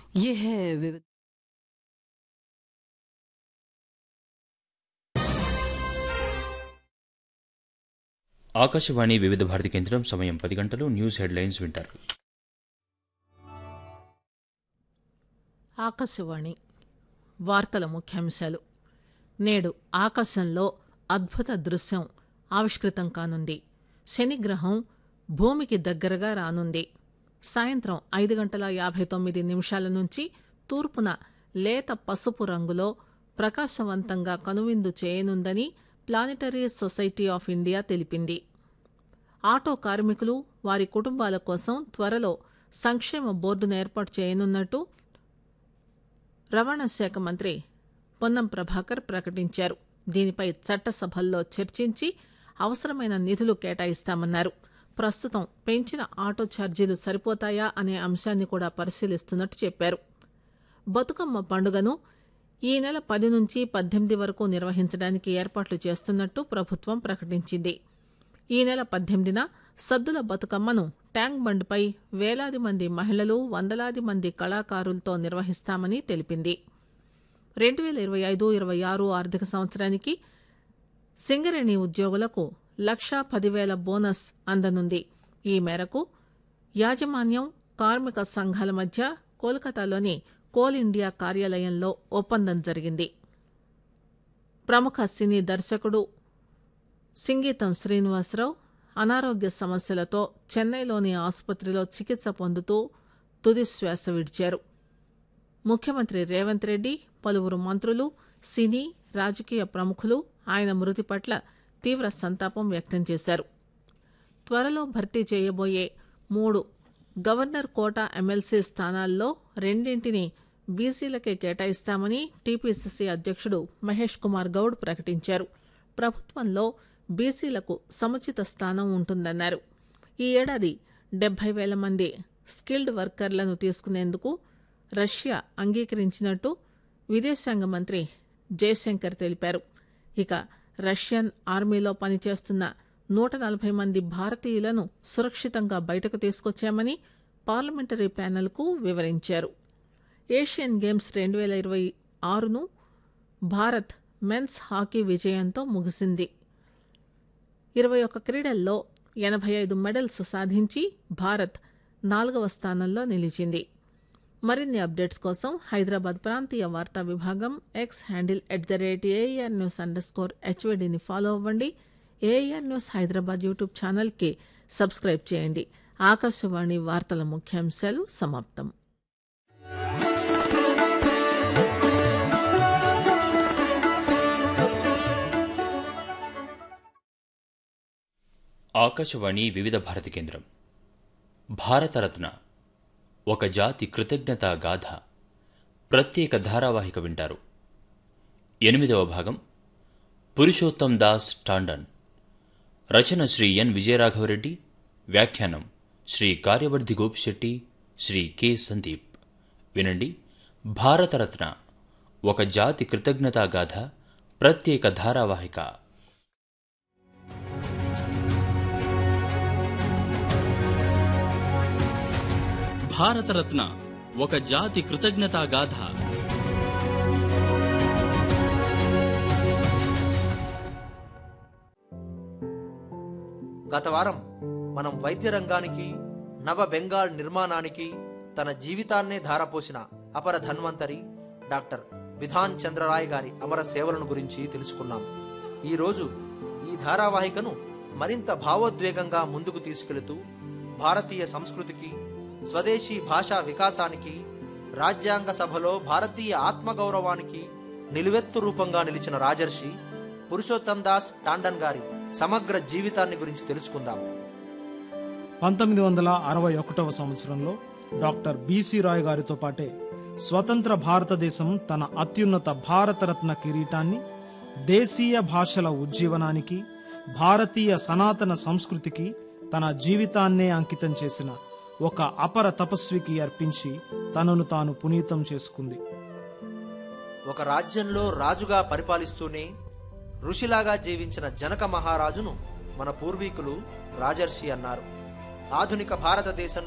ये है विविध ఆకాశవాణి వివిధ భారతి కేంద్రం సమయం పది గంటలు న్యూస్ హెడ్లైన్స్ వింటారు ఆకాశవాణి వార్తల ముఖ్యాంశాలు నేడు ఆకాశంలో అద్భుత దృశ్యం ఆవిష్కృతం కానుంది శనిగ్రహం భూమికి దగ్గరగా రానుంది సాయంత్రం ఐదు గంటల యాభై తొమ్మిది నిమిషాల నుంచి తూర్పున లేత పసుపు రంగులో ప్రకాశవంతంగా కనువిందు చేయనుందని ప్లానిటరీ సొసైటీ ఆఫ్ ఇండియా తెలిపింది ఆటో కార్మికులు వారి కుటుంబాల కోసం త్వరలో సంక్షేమ బోర్డును ఏర్పాటు చేయనున్నట్టు రవాణా శాఖ మంత్రి పొన్నం ప్రభాకర్ ప్రకటించారు దీనిపై చట్టసభల్లో చర్చించి అవసరమైన నిధులు కేటాయిస్తామన్నారు ప్రస్తుతం పెంచిన ఆటో ఛార్జీలు సరిపోతాయా అనే అంశాన్ని కూడా పరిశీలిస్తున్నట్టు చెప్పారు బతుకమ్మ పండుగను ఈ నెల పది నుంచి పద్దెనిమిది వరకు నిర్వహించడానికి ఏర్పాట్లు చేస్తున్నట్టు ప్రభుత్వం ప్రకటించింది ఈ నెల పద్దెనిమిదిన సద్దుల బతుకమ్మను ట్యాంక్ బండ్పై వేలాది మంది మహిళలు వందలాది మంది కళాకారులతో నిర్వహిస్తామని తెలిపింది రెండు వేల ఇరవై ఐదు ఇరవై ఆరు ఆర్థిక సంవత్సరానికి సింగరేణి ఉద్యోగులకు లక్షా పదివేల బోనస్ అందనుంది ఈ మేరకు యాజమాన్యం కార్మిక సంఘాల మధ్య కోల్కతాలోని కోల్ ఇండియా కార్యాలయంలో ఒప్పందం జరిగింది ప్రముఖ సినీ దర్శకుడు సింగీతం శ్రీనివాసరావు అనారోగ్య సమస్యలతో చెన్నైలోని ఆసుపత్రిలో చికిత్స పొందుతూ తుది శ్వాస విడిచారు ముఖ్యమంత్రి రేవంత్ రెడ్డి పలువురు మంత్రులు సినీ రాజకీయ ప్రముఖులు ఆయన మృతి పట్ల తీవ్ర సంతాపం వ్యక్తం చేశారు త్వరలో భర్తీ చేయబోయే మూడు గవర్నర్ కోటా ఎమ్మెల్సీ స్థానాల్లో రెండింటిని బీసీలకే కేటాయిస్తామని టీపీసీసీ అధ్యక్షుడు మహేష్ కుమార్ గౌడ్ ప్రకటించారు ప్రభుత్వంలో బీసీలకు సముచిత స్థానం ఉంటుందన్నారు ఈ ఏడాది డెబ్బై వేల మంది స్కిల్డ్ వర్కర్లను తీసుకునేందుకు రష్యా అంగీకరించినట్టు విదేశాంగ మంత్రి జయశంకర్ తెలిపారు ఇక రష్యన్ ఆర్మీలో పనిచేస్తున్న నూట నలభై మంది భారతీయులను సురక్షితంగా బయటకు తీసుకొచ్చామని పార్లమెంటరీ ప్యానెల్కు వివరించారు ఏషియన్ గేమ్స్ రెండు వేల ఇరవై ఆరును భారత్ మెన్స్ హాకీ విజయంతో ముగిసింది ఇరవై ఒక్క క్రీడల్లో ఎనభై ఐదు మెడల్స్ సాధించి భారత్ నాలుగవ స్థానంలో నిలిచింది మరిన్ని అప్డేట్స్ కోసం హైదరాబాద్ ప్రాంతీయ వార్తా విభాగం X handle at the rate AR news underscore స్కోర్ హెచ్వీడీని ఫాలో అవ్వండి ఏఆర్ న్యూస్ హైదరాబాద్ యూట్యూబ్ ఛానల్కి సబ్స్క్రైబ్ చేయండి ఆకాశవాణి వార్తల ముఖ్యాంశాలు సమాప్తం ఆకాశవాణి వివిధ భారతి కేంద్రం భారతరత్న ఒక జాతి కృతజ్ఞతా గాథ ప్రత్యేక ధారావాహిక వింటారు ఎనిమిదవ భాగం పురుషోత్తం దాస్ టాండన్ రచన శ్రీ ఎన్ విజయరాఘవరెడ్డి వ్యాఖ్యానం శ్రీ కార్యవర్ధి గోపిశెట్టి శ్రీ కె సందీప్ వినండి భారతరత్న ఒక జాతి కృతజ్ఞతా గాథ ప్రత్యేక ధారావాహిక భారతరత్న ఒక జాతి కృతజ్ఞతా గాథ గత వారం మనం వైద్య రంగానికి నవ బెంగాల్ నిర్మాణానికి తన జీవితాన్నే ధారపోసిన అపర ధన్వంతరి డాక్టర్ విధాన్ చంద్రరాయ్ గారి అమర సేవలను గురించి తెలుసుకున్నాం ఈరోజు ఈ ధారావాహికను మరింత భావోద్వేగంగా ముందుకు తీసుకెళుతూ భారతీయ సంస్కృతికి స్వదేశీ భాషా వికాసానికి రాజ్యాంగ సభలో భారతీయ ఆత్మగౌరవానికి నిలువెత్తు రూపంగా నిలిచిన రాజర్షి పురుషోత్తం దాస్ టాండన్ గారి సమగ్ర జీవితాన్ని గురించి తెలుసుకుందాం పంతొమ్మిది వందల అరవై ఒకటవ సంవత్సరంలో డాక్టర్ బిసి రాయ్ గారితో పాటే స్వతంత్ర భారతదేశం తన అత్యున్నత భారతరత్న కిరీటాన్ని దేశీయ భాషల ఉజ్జీవనానికి భారతీయ సనాతన సంస్కృతికి తన జీవితాన్నే అంకితం చేసిన ఒక అపర తపస్వికి అర్పించి తనను తాను పునీతం చేసుకుంది ఒక రాజ్యంలో రాజుగా పరిపాలిస్తూనే ఋషిలాగా జీవించిన జనక మహారాజును మన పూర్వీకులు రాజర్షి అన్నారు ఆధునిక భారతదేశంలో